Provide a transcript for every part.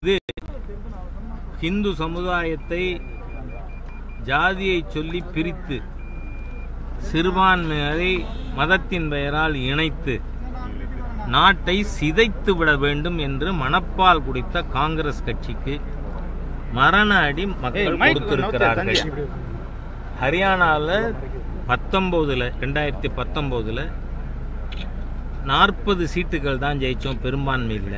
ஹிந்து சமுதாயத்தை ஜாதியை சொல்லி பிரித்து சிறுபான்மையரை மதத்தின் பெயரால் இணைத்து நாட்டை சிதைத்து விட வேண்டும் என்று மணப்பால் குடித்த காங்கிரஸ் கட்சிக்கு மரண அடி மக்கள் கொடுத்திருக்கிறார்கள் ஹரியானாவில் பத்தொம்போதில் ரெண்டாயிரத்தி பத்தொம்போதில் நாற்பது சீட்டுகள் தான் ஜெயித்தோம் பெரும்பான்மை இல்லை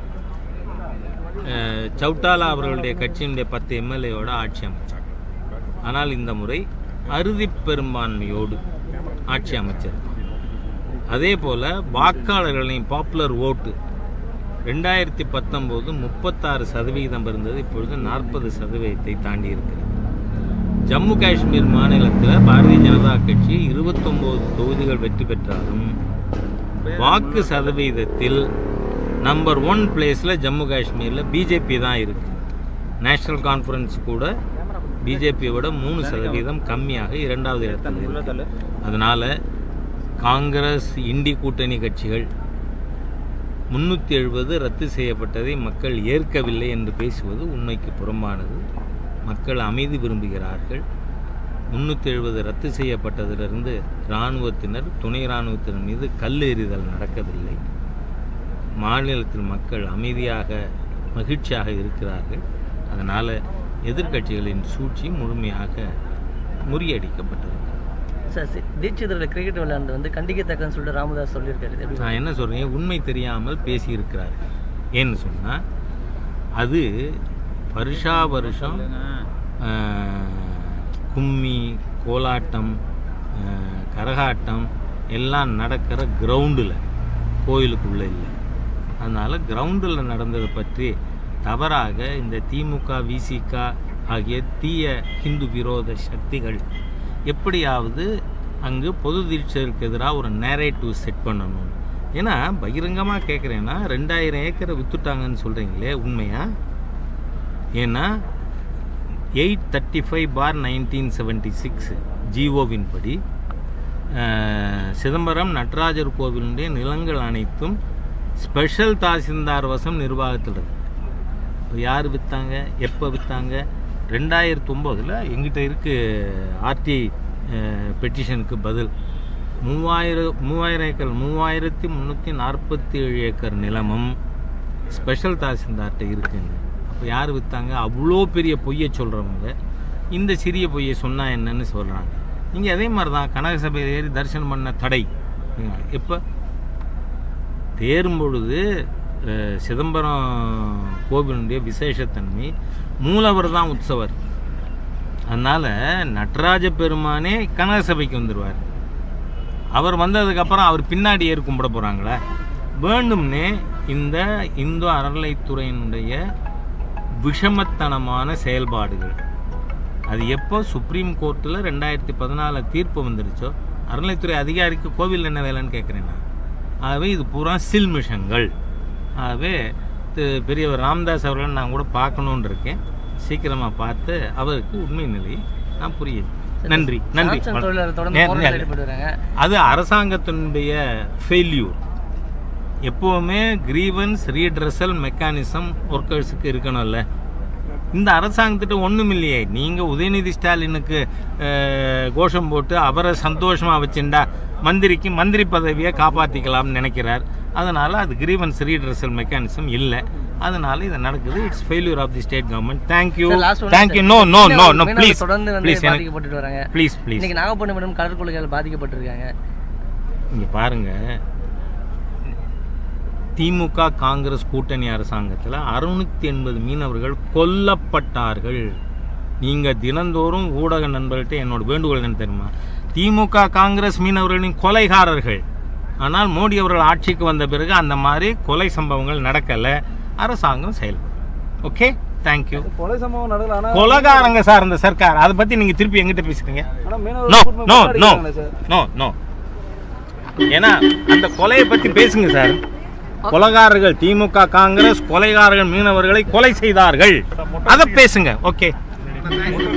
அஹ், சௌட்டாலா அவர்களுடைய கட்சியினுடைய பத்து எம்எல்ஏவோட ஆட்சி அமைச்சார் ஆனால் இந்த முறை அறுதி பெரும்பான்மையோடு ஆட்சி அமைச்சர் அதே போல் வாக்காளர்களின் பாப்புலர் ஓட்டு ரெண்டாயிரத்தி பத்தொம்போது முப்பத்தாறு சதவிகிதம் இருந்தது இப்பொழுது நாற்பது சதவீதத்தை தாண்டி இருக்கிறது ஜம்மு காஷ்மீர் மாநிலத்தில் பாரதிய ஜனதா கட்சி இருபத்தொம்போது தொகுதிகள் வெற்றி பெற்றாலும் வாக்கு சதவீதத்தில் நம்பர் ஒன் பிளேஸில் ஜம்மு காஷ்மீரில் பிஜேபி தான் இருக்கு நேஷனல் கான்ஃபரன்ஸ் கூட பிஜேபியை விட மூணு சதவீதம் கம்மியாக இரண்டாவது இடத்தில் இருக்கு அதனால் காங்கிரஸ் இண்டி கூட்டணி கட்சிகள் முன்னூற்றி எழுபது ரத்து செய்யப்பட்டதை மக்கள் ஏற்கவில்லை என்று பேசுவது உண்மைக்கு புறம்பானது மக்கள் அமைதி விரும்புகிறார்கள் முன்னூற்றி எழுபது ரத்து செய்யப்பட்டதிலிருந்து இராணுவத்தினர் துணை இராணுவத்தினர் மீது கல் எறிதல் நடக்கவில்லை மாநிலத்தில் மக்கள் அமைதியாக மகிழ்ச்சியாக இருக்கிறார்கள் அதனால் எதிர்க்கட்சிகளின் சூழ்ச்சி முழுமையாக முறியடிக்கப்பட்டிருக்கு சார் சி- தீட்சிதரில் கிரிக்கெட் விளையாண்டு வந்து கண்டிக்கத்தக்கன்னு சொல்லிட்டு ராமதாஸ் சொல்லியிருக்காரு இது எப்படி நான் என்ன சொல்கிறேன் உண்மை தெரியாமல் பேசியிருக்கிறார்கள் ஏன்னு சொன்னால் அது வருஷா வருஷம் ஆஹ், கும்மி கோலாட்டம் ஆஹ், கரகாட்டம் எல்லாம் நடக்கிற கிரவுண்டில் கோயிலுக்குள்ளே இல்லை அதனால் கிரவுண்டில் நடந்ததை பற்றி தவறாக இந்த திமுக விசிக ஆகிய தீய ஹிந்து விரோத சக்திகள் எப்படியாவது அங்கு பொது தீட்சருக்கு எதிராக ஒரு நேரேட்டிவ் செட் பண்ணணும் ஏன்னா பகிரங்கமாக கேட்குறேன்னா ரெண்டாயிரம் ஏக்கரை வித்துட்டாங்கன்னு சொல்கிறீங்களே உண்மையா ஏன்னா eight thirty five for nineteen seventy six ஜிஓவின் படி அஹ், சிதம்பரம் நடராஜர் கோவிலுடைய நிலங்கள் அனைத்தும் ஸ்பெஷல் தாசில்தார் வசம் நிர்வாகத்தில் இருக்கு இப்போ யார் விற்றாங்க எப்போ விற்றாங்க ரெண்டாயிரத்தி ஒம்போதில் எங்கிட்ட இருக்கு ஆர்டிஐ பெட்டிஷனுக்கு பதில் மூவாயிரம் மூவாயிரம் ஏக்கர் மூவாயிரத்தி முந்நூற்றி நாற்பத்தி ஏழு ஏக்கர் நிலமும் ஸ்பெஷல் தாசில்தார்கிட்ட இருக்குங்க அப்போ யார் விற்றாங்க அவ்வளோ பெரிய பொய்யை சொல்கிறவங்க இந்த சிறிய பொய்யை சொன்னால் என்னன்னு சொல்கிறாங்க நீங்கள் அதே மாதிரி தான் கனக சபையில் ஏறி தரிசனம் பண்ண தடை எப்போ தேரும் பொழுது அஹ், சிதம்பரம் கோவிலுடைய விசேஷத்தன்மை மூலவர் தான் உற்சவர் அதனால் நடராஜ பெருமானே கனக சபைக்கு வந்துடுவார் அவர் வந்ததுக்கப்புறம் அவர் பின்னாடி ஏறி கும்பிட போகிறாங்களே வேண்டும்னே இந்த இந்து அறநிலைத்துறையினுடைய விஷமத்தனமான செயல்பாடுகள் அது எப்போ சுப்ரீம் கோர்ட்டில் ரெண்டாயிரத்தி பதினாலில் தீர்ப்பு வந்துருச்சோ அறநிலைத்துறை அதிகாரிக்கு கோவில் என்ன வேலைன்னு கேட்குறேன் நான் ஆகவே இது பூரா சில்மிஷங்கள் ஆகவே திரு பெரியவர் ராமதாஸ் அவர்களை நான் கூட பார்க்கணுன்னு இருக்கேன் சீக்கிரமாக பார்த்து அவருக்கு உண்மை நிலையை நான் புரிய நன்றி நன்றி சாம்சங் தொழிலாளர் தொடர்ந்து நே- போராட்டத்தில் நே- ஈடுபட்டு வராங்க அது அரசாங்கத்தினுடைய ஃபெயில்யூர் எப்போவுமே கிரீவன்ஸ் ரீட்ரஸல் மெக்கானிசம் ஒர்க்கர்ஸுக்கு இருக்கணும்ல இந்த அரசாங்கத்திட்ட ஒன்றும் இல்லையே நீங்கள் உதயநிதி ஸ்டாலினுக்கு அஹ், கோஷம் போட்டு அவரை சந்தோஷமாக வச்சுண்டா மந்திரிக்கு மந்திரி பதவியை காப்பாற்றிக்கலாம்னு நினைக்கிறார் அதனால் அது கிரீவன்ஸ் ரீட்ரஸல் மெக்கானிசம் இல்லை அதனால இது நடக்குது it's failure of the state government thank you sir, last one thank you sir. No no no மீனவர்கள் நோ ப்ளீஸ் தொடர்ந்து வந்து ப்ளீஸ் எனக்கு பாதிக்கப்பட்டு வராங்க ப்ளீஸ் ப்ளீஸ் இன்னைக்கு நாகப்பட்டினம் கடற்கொள்ளைகள் பாதிக்கப்பட்டிருக்காங்க இங்க பாருங்க திமுக காங்கிரஸ் கூட்டணி அரசாங்கத்தில் அறுநூத்தி எண்பது மீனவர்கள் கொல்லப்பட்டார்கள் நீங்க தினந்தோறும் ஊடக நண்பர்கள்ட்ட என்னோட வேண்டுகோள் என்ன தெரியுமா திமுக காங்கிரஸ் மீனவர்களின் கொலைகாரர்கள் ஆனால் மோடி அவர்கள் ஆட்சிக்கு வந்த பிறகு அந்த மாதிரி கொலை சம்பவங்கள் நடக்கல அரசாங்கம் செயல்படும் ஓகே தேங்க்யூ கொலை சம்பவம் நடக்கல ஆனா கொலகாரங்க சார் இந்த சர்க்கார் அதை பத்தி நீங்க திருப்பி எங்கிட்ட பேசுறீங்க ஆனா நோ மீனவர்கள் கூட்டணி நோ நோ போராடிக்கிறாங்களே சார் நோ நோ ஏன்னா அந்த கொலையை பத்தி பேசுங்க சார் கொலைகாரர்கள் திமுக காங்கிரஸ் கொலைகாரர்கள் மீனவர்களை கொலை செய்தார்கள் அதை பேசுங்க ஓகே